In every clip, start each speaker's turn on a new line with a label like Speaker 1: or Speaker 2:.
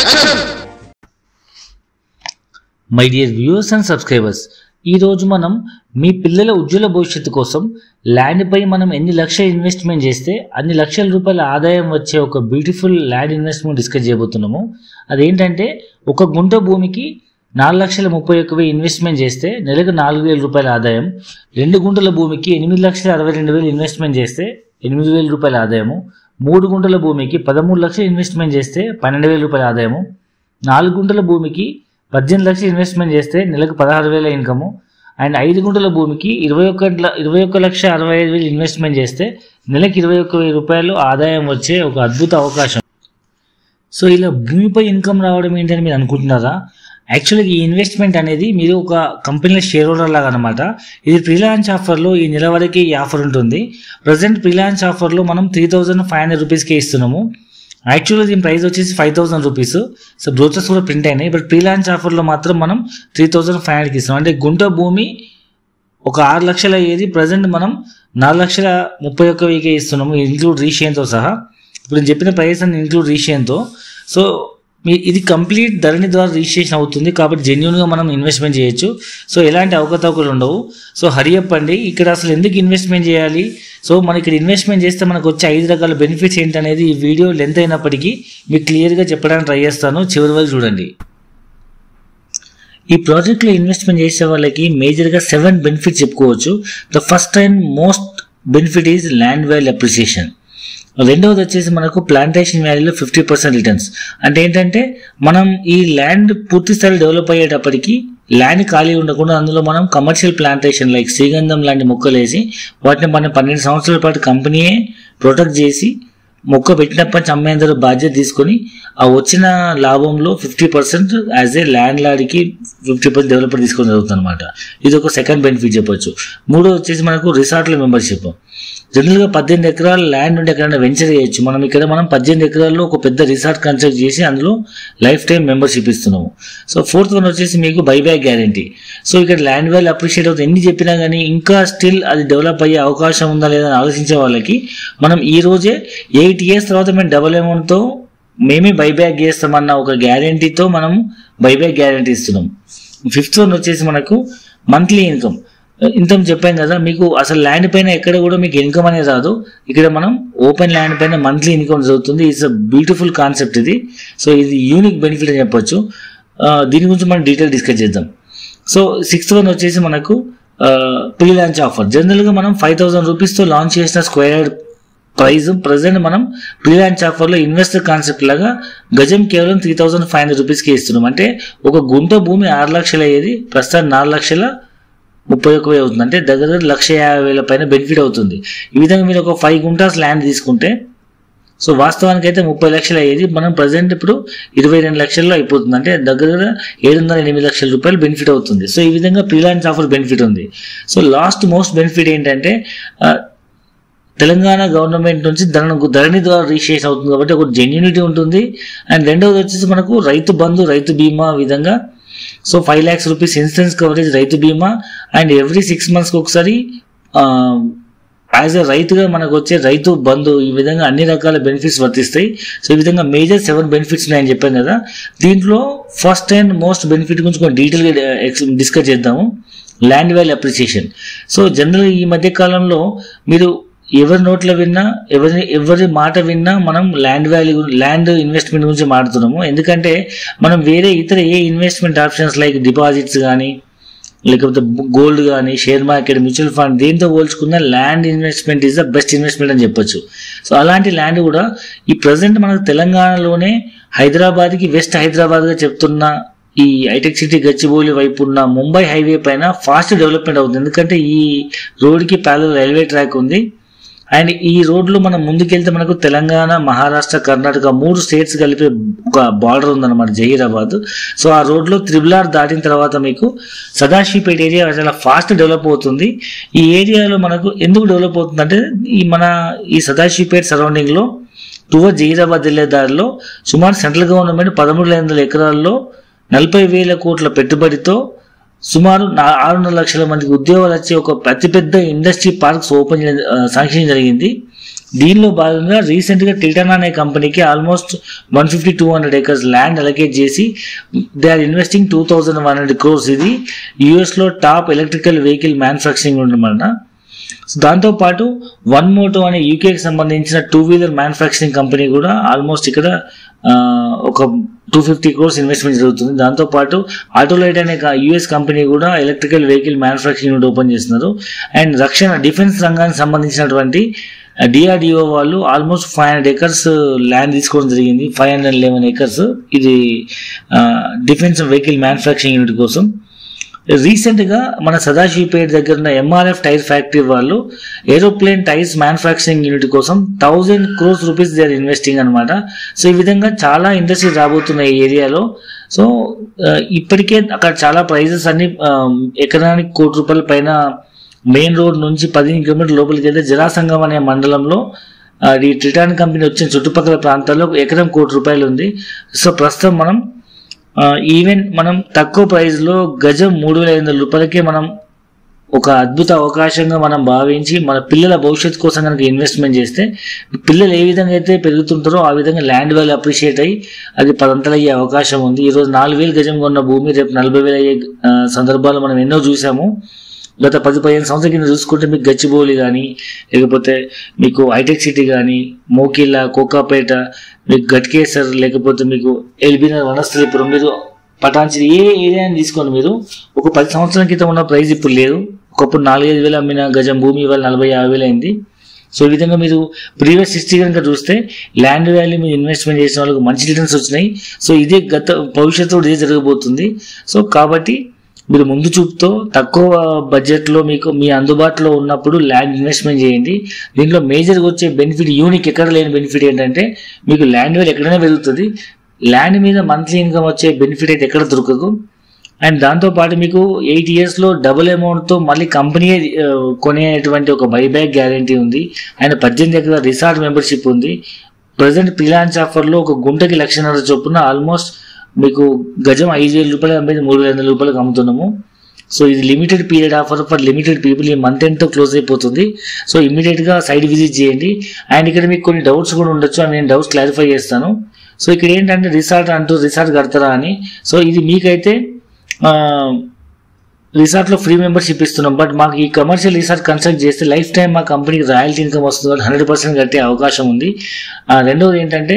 Speaker 1: action
Speaker 2: my dear viewers and subscribers ఈ రోజు మనం మీ పిల్లల ఉజ్వల భవిష్యత్తు కోసం ల్యాండ్ పై మనం ఎన్ని లక్షలు ఇన్వెస్ట్మెంట్ చేస్తే అన్ని లక్షల రూపాయల ఆదాయం వచ్చే ఒక బ్యూటిఫుల్ ల్యాండ్ ఇన్వెస్ట్మెంట్ డిస్కస్ చేయబోతున్నాము అదేంటంటే ఒక గుంట భూమికి నాలుగు లక్షల ముప్పై ఒక్క వెయ్యి ఇన్వెస్ట్మెంట్ చేస్తే నెలకు నాలుగు వేల రూపాయల ఆదాయం రెండు గుంటల భూమికి ఎనిమిది లక్షల అరవై రెండు వేలు ఇన్వెస్ట్మెంట్ చేస్తే ఎనిమిది వేల రూపాయల ఆదాయము మూడు గుంటల భూమికి పదమూడు లక్షలు ఇన్వెస్ట్మెంట్ చేస్తే పన్నెండు వేల రూపాయల ఆదాయము నాలుగు గుంటల భూమికి పద్దెనిమిది లక్షలు ఇన్వెస్ట్మెంట్ చేస్తే నెలకు పదహారు వేల ఇన్కము అండ్ ఐదు గుంటల భూమికి ఇరవై ఒక్క ల- ఇరవై ఒక్క లక్ష అరవై ఐదు వేలు ఇన్వెస్ట్మెంట్ చేస్తే నెలకు ఇరవై ఒక్క వెయ్యి రూపాయలు ఆదాయం వచ్చే ఒక అద్భుత అవకాశం సో ఇలా భూమిపై ఇన్కమ్ రావడం ఏంటని మీరు అనుకుంటున్నారా యాక్చువల్గా ఈ ఇన్వెస్ట్మెంట్ అనేది మీరు ఒక కంపెనీలో షేర్ హోల్డర్ లాగా అనమాట ఇది ఫ్రీలాన్స్ ఆఫర్లో ఈ నెల వరకు ఈ ఆఫర్ ఉంటుంది ప్రజెంట్ ఫ్రీలాన్స్ ఆఫర్లో మనం త్రీ థౌజండ్ ఫైవ్ హండ్రెడ్ రూపీస్కే ఇస్తున్నాము యాక్చువల్గా దీని ప్రైస్ వచ్చేసి five thousand rupees so brochures కూడా ప్రింట్ అయినాయి బట్ ఫ్రీలాన్స్ ఆఫర్లో మాత్రం మనం త్రీ థౌజండ్ ఫైవ్ హండ్రెడ్కి ఇస్తున్నాం అంటే గుంట భూమి ఒక ఆరు లక్షల అయ్యేది ప్రజెంట్ మనం నాలుగు లక్షల ముప్పై ఒక్క వెయ్యికే ఇస్తున్నాము ఇంక్లూడ్ రీషియన్తో సహా ఇప్పుడు నేను చెప్పిన ప్రైస్ అని ఇంక్లూడ్ రీషియన్తో సో మీ ఇది కంప్లీట్ ధరణి ద్వారా రిజిస్ట్రేషన్ అవుతుంది కాబట్టి జెన్యున్గా మనం ఇన్వెస్ట్మెంట్ చేయొచ్చు సో ఎలాంటి అవకతవకలు ఉండవు సో హరియప్ అండి ఇక్కడ అసలు ఎందుకు ఇన్వెస్ట్మెంట్ చేయాలి సో మన ఇక్కడ ఇన్వెస్ట్మెంట్ చేస్తే మనకు వచ్చే ఐదు రకాల బెనిఫిట్స్ ఏంటనేది ఈ వీడియో లెంత్ అయినప్పటికీ మీకు క్లియర్గా చెప్పడానికి ట్రై చేస్తాను చివరి వరకు చూడండి ఈ ప్రాజెక్ట్లో ఇన్వెస్ట్మెంట్ చేసే వాళ్ళకి మేజర్గా సెవెన్ బెనిఫిట్స్ చెప్పుకోవచ్చు the first and most benefit is land value appreciation రెండవది వచ్చేసి మనకు ప్లాంటేషన్ వాల్యూలో ఫిఫ్టీ పర్సెంట్ రిటర్న్స్ అంటే ఏంటంటే మనం ఈ ల్యాండ్ పూర్తి స్థాయి డెవలప్ అయ్యేటప్పటికి ల్యాండ్ ఖాళీ ఉండకుండా అందులో మనం కమర్షియల్ ప్లాంటేషన్ లైక్ శ్రీగంధం లాంటి మొక్కలు వేసి వాటిని మనం పన్నెండు సంవత్సరాల పాటు కంపెనీయే ప్రొటెక్ట్ చేసి మొక్క పెట్టినప్పటి నుంచి అమ్మేందరూ బాధ్యత తీసుకొని ఆ వచ్చిన లాభంలో fifty percent as a land లాడ్కి ఫిఫ్టీ పర్సెంట్ డెవలపర్ తీసుకొని జరుగుతుంది అనమాట ఇది ఒక సెకండ్ బెనిఫిట్ చెప్పొచ్చు మూడో వచ్చేసి మనకు రిసార్ట్ల మెంబర్షిప్ జనరల్గా పద్దెనిమిది ఎకరాల ల్యాండ్ ఉంటే ఎక్కడైనా వెంచర్ చేయొచ్చు మనం ఇక్కడ మనం పద్దెనిమిది ఎకరాల్లో ఒక పెద్ద రిసార్ట్ కన్స్ట్రక్ట్ చేసి అందులో లైఫ్ టైం మెంబర్షిప్ ఇస్తున్నాము సో ఫోర్త్ వన్ వచ్చేసి మీకు బైబ్యాక్ గ్యారంటీ సో ఇక్కడ ల్యాండ్ వాల్యూ అప్రిషియేట్ అవుతుంది ఎన్ని చెప్పినా కానీ ఇంకా స్టిల్ అది డెవలప్ అయ్యే అవకాశం ఉందా లేదా అని ఆలోచించే వాళ్ళకి మనం ఈ రోజే ఎయిట్ ఇయర్స్ తర్వాత మేము డబుల్ అమౌంట్తో మేమే బైబ్యాక్ చేస్తామన్న ఒక గ్యారంటీతో మనం బైబ్యాక్ గ్యారంటీ ఇస్తున్నాం ఫిఫ్త్ వన్ వచ్చేసి మనకు మంత్లీ ఇన్కమ్ ఇంత చెప్పాం కదా మీకు అసలు ల్యాండ్ పైన ఎక్కడ కూడా మీకు ఇన్కమ్ అనేది రాదు ఇక్కడ మనం ఓపెన్ ల్యాండ్ పైన మంత్లీ ఇన్కమ్ జరుగుతుంది ఇట్స్ అ బ్యూటిఫుల్ కాన్సెప్ట్ ఇది సో ఇది యూనిక్ బెనిఫిట్ అని చెప్పొచ్చు ఆ, దీని గురించి మనం డీటెయిల్ డిస్కస్ చేద్దాం సో సిక్స్త్ వన్ వచ్చేసి మనకు ప్రీ లాంచ్ ఆఫర్ జనరల్గా మనం ఫైవ్ థౌసండ్ రూపీస్తో లాంచ్ చేసిన స్క్వేర్ ప్రైస్ ప్రజెంట్ మనం ప్రీ లాంచ్ ఆఫర్లో ఇన్వెస్టర్ కాన్సెప్ట్ లాగా గజం కేవలం త్రీ థౌసండ్ ఫైవ్ హండ్రెడ్ రూపీస్కి ఇస్తున్నాం అంటే ఒక గుంట భూమి ఆరు లక్షలు అయ్యేది ప్రస్తుతం నాలుగు లక్షల ముప్పై ఒక్క వేలు అవుతుంది అంటే దగ్గర దగ్గర లక్ష యాభై వేల పైన బెనిఫిట్ అవుతుంది ఈ విధంగా మీరు ఒక ఫైవ్ గుంటాస్ ల్యాండ్ తీసుకుంటే సో వాస్తవానికి అయితే ముప్పై లక్షలు అయ్యేది మనం ప్రజెంట్ ఇప్పుడు ఇరవై రెండు లక్షల్లో అయిపోతుంది అంటే దగ్గర దగ్గర ఏడు వందల ఎనిమిది లక్షల రూపాయలు బెనిఫిట్ అవుతుంది సో ఈ విధంగా ప్రీలాన్స్ ఆఫర్ బెనిఫిట్ ఉంది సో లాస్ట్ మోస్ట్ బెనిఫిట్ ఏంటంటే ఆ, తెలంగాణ గవర్నమెంట్ నుంచి ధరణ ధరణి ద్వారా రిజిస్ట్రేషన్ అవుతుంది కాబట్టి ఒక జెన్యూనిటీ ఉంటుంది అండ్ రెండవది వచ్చేసి మనకు రైతు బంధు రైతు బీమా విధంగా so five lakhs rupees insurance coverage Rythu Bima and every six మంత్స్కి ఒకసారి యాజ్ ఎ రైతుగా మనకు వచ్చే రైతు బంధు ఈ విధంగా అన్ని రకాల బెనిఫిట్స్ వర్తిస్తాయి సో ఈ విధంగా మేజర్ సెవెన్ బెనిఫిట్స్ ఉన్నాయని చెప్పాను కదా దీంట్లో ఫస్ట్ అండ్ మోస్ట్ బెనిఫిట్ గురించి కొంచెం డీటెయిల్గా డిస్కస్ చేద్దాము land value appreciation so general ఈ మధ్య కాలంలో మీరు ఎవరి నోట్లో విన్నా ఎవరి ఎవరి మాట విన్నా మనం ల్యాండ్ వాల్యూ ల్యాండ్ ఇన్వెస్ట్మెంట్ గురించి మాట్లాడుతున్నాము ఎందుకంటే మనం వేరే ఇతర ఏ ఇన్వెస్ట్మెంట్ ఆప్షన్స్ లైక్ డిపాజిట్స్ కానీ లేకపోతే గోల్డ్ కానీ షేర్ మార్కెట్ మ్యూచువల్ ఫండ్ దేంతో పోల్చుకున్న land investment is the best investment అని చెప్పొచ్చు సో అలాంటి ల్యాండ్ కూడా ఈ ప్రజెంట్ మనకు తెలంగాణలోనే హైదరాబాద్కి వెస్ట్ హైదరాబాద్గా చెప్తున్న ఈ హైటెక్ సిటీ గచ్చిబౌలి వైపు ఉన్న ముంబై హైవే పైన ఫాస్ట్ డెవలప్మెంట్ అవుతుంది ఎందుకంటే ఈ రోడ్కి ప్యారల్ రైల్వే ట్రాక్ ఉంది అండ్ ఈ రోడ్లో మనం ముందుకెళ్తే మనకు తెలంగాణ మహారాష్ట్ర కర్ణాటక మూడు స్టేట్స్ కలిపే ఒక బార్డర్ ఉందన్నమాట జహీరాబాద్ సో ఆ రోడ్లో త్రిబుల్ ఆర్ దాటిన తర్వాత మీకు సదాశివపేట ఏరియా చాలా ఫాస్ట్ డెవలప్ అవుతుంది ఈ ఏరియాలో మనకు ఎందుకు డెవలప్ అవుతుందంటే ఈ మన ఈ సదాశివపేట సరౌండింగ్లో టువర్డ్ జహీరాబాద్ వెళ్ళే దారిలో సుమారు సెంట్రల్ గవర్నమెంట్ పదమూడు వందల ఎకరాల్లో నలభై వేల కోట్ల పెట్టుబడితో సుమారు నా- ఆరున్నర లక్షల మందికి ఉద్యోగాలు వచ్చే ఒక అతిపెద్ద ఇండస్ట్రీ పార్క్స్ ఓపెన్ శాంక్షన్ జరిగింది దీనిలో భాగంగా రీసెంట్గా టిటాన్ అనే కంపెనీకి almost one fifty two hundred acres land allocate చేసి they are investing two thousand one hundred crores ఇది యూఎస్లో టాప్ ఎలక్ట్రికల్ వెహికల్ మ్యానుఫ్యాక్చరింగ్ ఉండమన్న సో దాంతోపాటు వన్ మోటో అనే యూకేకి సంబంధించిన టూ వీలర్ మ్యానుఫ్యాక్చరింగ్ కంపెనీ కూడా ఆల్మోస్ట్ ఇక్కడ ఆ, ఒక టూ ఫిఫ్టీ క్రోర్స్ ఇన్వెస్ట్మెంట్ జరుగుతుంది దాంతోపాటు ఆటోలైట్ అనే యూఎస్ కంపెనీ కూడా electrical vehicle manufacturing unit open చేస్తున్నారు అండ్ రక్షణ డిఫెన్స్ రంగానికి సంబంధించినటువంటి డిఆర్డిఓ వాళ్ళు almost five hundred acres land తీసుకోవడం జరిగింది ఫైవ్ హండ్రెడ్ లెవెన్ ఎకర్స్ ఇది డిఫెన్స్ వెహికల్ మ్యానుఫ్యాక్చరింగ్ యూనిట్ కోసం రీసెంట్గా మన సదాశివపేట దగ్గర ఉన్న ఎంఆర్ఎఫ్ టైర్ ఫ్యాక్టరీ వాళ్ళు ఏరోప్లేన్ టైర్స్ మ్యానుఫ్యాక్చరింగ్ యూనిట్ కోసం thousand crores rupees they are investing అనమాట సో ఈ విధంగా చాలా ఇండస్ట్రీ రాబోతున్నాయి ఈ ఏరియాలో సో ఆ, ఇప్పటికే అక్కడ చాలా ప్రైజెస్ అన్ని ఎకరానికి కోటి రూపాయల పైన మెయిన్ రోడ్ నుంచి పదిహేను కిలోమీటర్ లోపలికి వెళ్తే జలాసంగం అనే మండలంలో ఆ, ఈ ట్రిటాన్ కంపెనీ వచ్చిన చుట్టుపక్కల ప్రాంతాల్లో ఎకరం కోటి రూపాయలు ఉంది సో ప్రస్తుతం మనం ఈవెన్ మనం తక్కువ ప్రైస్లో గజం మూడు వేల ఐదు వందల రూపాయలకే మనం ఒక అద్భుత అవకాశంగా మనం భావించి మన పిల్లల భవిష్యత్తు కోసం కనుక ఇన్వెస్ట్మెంట్ చేస్తే పిల్లలు ఏ విధంగా అయితే పెరుగుతుంటారో ఆ విధంగా ల్యాండ్ వాల్యూ అప్రిషియేట్ అయ్యి అది పదంతలు అయ్యే అవకాశం ఉంది ఈరోజు నాలుగు వేలు గజం కొన్న భూమి రేపు నలభై వేలు అయ్యే ఆ, సందర్భాలు మనం ఎన్నో చూసాము గత పది పదిహేను సంవత్సరాల కింద చూసుకుంటే మీకు గచ్చిబౌలి కానీ లేకపోతే మీకు హైటెక్ సిటీ కానీ మోకిల్లా కోకాపేట మీకు గట్కేసర్ లేకపోతే మీకు ఎల్బీనగర్ వనస్థలిపురం మీరు పటాన్చిరి ఏ ఏరియాని తీసుకోండి మీరు ఒక పది సంవత్సరాల క్రితం ఉన్న ప్రైస్ ఇప్పుడు లేదు ఒకప్పుడు నాలుగైదు వేలు అమ్మిన గజం భూమి ఇవాళ నలభై యాభై వేలు అయింది సో ఈ విధంగా మీరు ప్రీవియస్ హిస్టరీ కనుక చూస్తే ల్యాండ్ వాల్యూ మీరు ఇన్వెస్ట్మెంట్ చేసిన వాళ్ళకి మంచి రిటర్న్స్ వచ్చినాయి సో ఇదే గత భవిష్యత్తులో ఇదే జరగబోతుంది సో కాబట్టి మీరు ముందు చూపుతో తక్కువ బడ్జెట్లో మీకు మీ అందుబాటులో ఉన్నప్పుడు ల్యాండ్ ఇన్వెస్ట్మెంట్ చేయండి దీంట్లో మేజర్గా వచ్చే బెనిఫిట్ యూనిక్ ఎక్కడ లేని బెనిఫిట్ ఏంటంటే మీకు ల్యాండ్ వాల్యూ ఎక్కడైనా పెరుగుతుంది ల్యాండ్ మీద మంత్లీ ఇన్కమ్ వచ్చే బెనిఫిట్ అయితే ఎక్కడ దొరకదు అండ్ దాంతోపాటు మీకు ఎయిట్ ఇయర్స్లో డబుల్ అమౌంట్తో మళ్ళీ కంపెనీ కొనేటువంటి ఒక బైబ్యాక్ గ్యారంటీ ఉంది అండ్ పద్దెనిమిది ఎకరాల రిసార్ట్ మెంబర్షిప్ ఉంది ప్రజెంట్ ప్రిలాన్స్ ఆఫర్లో ఒక గుంటకి లక్షన్నర చొప్పున ఆల్మోస్ట్ మీకు గజం ఐదు వేల రూపాయలు అమ్మేది మూడు వేల వందల రూపాయలకు అమ్ముతున్నాము సో ఇది limited period offer for limited people ఈ మంత్ ఎండ్తో క్లోజ్ అయిపోతుంది సో ఇమీడియట్గా సైడ్ విజిట్ చేయండి అండ్ ఇక్కడ మీకు కొన్ని డౌట్స్ కూడా ఉండొచ్చు అని నేను డౌట్స్ క్లారిఫై చేస్తాను సో ఇక్కడ ఏంటంటే రిసార్ట్ అంటూ రిసార్ట్ కడతారా అని సో ఇది మీకైతే ఆ, రిసార్ట్లో ఫ్రీ మెంబర్షిప్ ఇస్తున్నాం బట్ మాకు ఈ కమర్షియల్ రిసార్ట్ కన్స్ట్రక్ట్ చేస్తే లైఫ్ టైం మా కంపెనీకి రాయల్టీ ఇన్కమ్ వస్తుంది హండ్రెడ్ పర్సెంట్ కట్టే అవకాశం ఉంది ఆ, రెండవది ఏంటంటే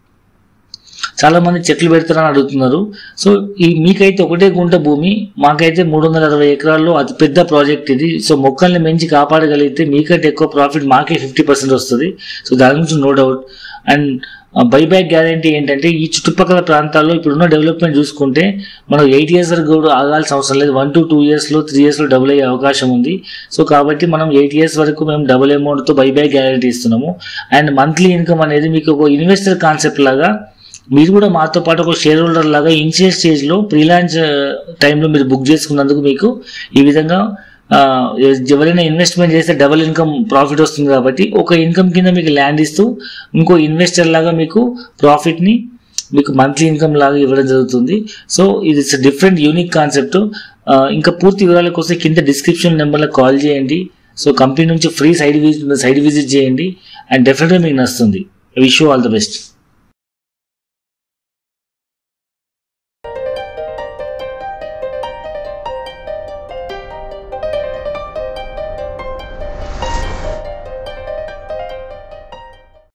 Speaker 2: చాలా మంది చెట్లు పెడతారని అడుగుతున్నారు సో ఈ మీకైతే ఒకటే గుంట భూమి మాకైతే మూడు వందల అరవై ఎకరాల్లో అతి పెద్ద ప్రాజెక్ట్ ఇది సో మొక్కల్ని పెంచి కాపాడగలిగితే మీకంటే ఎక్కువ ప్రాఫిట్ మాకే ఫిఫ్టీ పర్సెంట్ వస్తుంది సో దాని గురించి no doubt and buyback guarantee ఏంటంటే ఈ చుట్టుపక్కల ప్రాంతాల్లో ఇప్పుడున్న డెవలప్మెంట్ చూసుకుంటే మనం ఎయిట్ ఇయర్స్ వరకు కూడా ఆగాల్సిన అవసరం లేదు వన్ టు టూ ఇయర్స్లో త్రీ ఇయర్స్లో డబుల్ అయ్యే అవకాశం ఉంది సో కాబట్టి మనం ఎయిట్ ఇయర్స్ వరకు మేము డబుల్ అమౌంట్తో బైబ్యాక్ గ్యారంటీ ఇస్తున్నాము అండ్ మంత్లీ ఇన్కమ్ అనేది మీకు ఒక ఇన్వెస్టర్ కాన్సెప్ట్ లాగా మీరు కూడా మాతో పాటు ఒక షేర్ హోల్డర్ లాగా ఇనిషియల్ స్టేజ్లో ప్రీలాంచ్ టైంలో మీరు బుక్ చేసుకున్నందుకు మీకు ఈ విధంగా ఆ, ఎవరైనా ఇన్వెస్ట్మెంట్ చేస్తే డబుల్ ఇన్కమ్ ప్రాఫిట్ వస్తుంది కాబట్టి ఒక ఇన్కమ్ కింద మీకు ల్యాండ్ ఇస్తూ ఇంకో ఇన్వెస్టర్ లాగా మీకు ప్రాఫిట్ని మీకు మంత్లీ ఇన్కమ్ లాగా ఇవ్వడం జరుగుతుంది సో ఇది ఇట్స్ డిఫరెంట్ యూనిక్ కాన్సెప్ట్ ఇంకా పూర్తి వివరాల కోసం కింద డిస్క్రిప్షన్ నెంబర్లో కాల్ చేయండి సో కంపెనీ నుంచి free site visit site visit చేయండి అండ్ డెఫినెట్గా మీకు నచ్చుతుంది విష్ ఆల్ ద బెస్ట్